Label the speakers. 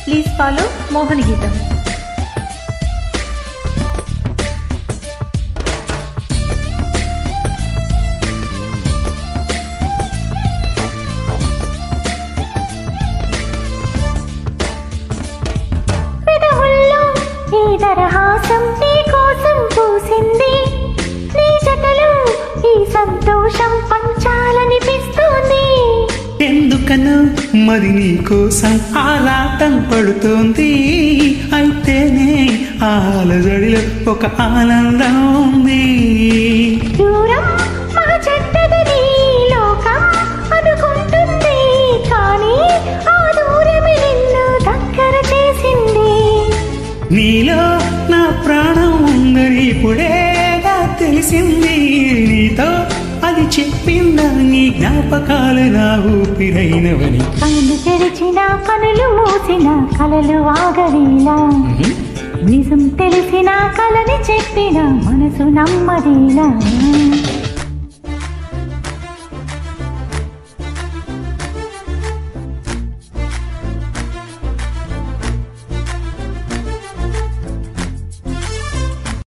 Speaker 1: please follow Mohan గీతం
Speaker 2: పెదవుల్లో ఈ దరహాసం నీ కోసం పూసింది నీ జతలో ఈ సంతోషం పంచాలనిపిస్తుంది
Speaker 3: ఎందుకనో మరి నీ కోసం ఆరాటం పడుతోంది అయితేనే ఆ అలజడిలో ఒక ఆనందం ఉంది
Speaker 2: దూరం మా చెడ్డదని లోకం అనుకుంటుంది కానీ ఆ దూరమే నిన్ను దగ్గర చేసింది
Speaker 3: నీలో నా ప్రాణం ఉందని ఇప్పుడేగా తెలిసింది నీతో అది చెప్పిందా నీ జ్ఞాపకాలు నా ఊపిరైనవని
Speaker 2: కళ్ళు తెరిచిన కనులు మూసిన కలలు ఆగవేలా నిజం తెలిసిన కలని చెప్పిన మనసు నమ్మదేలా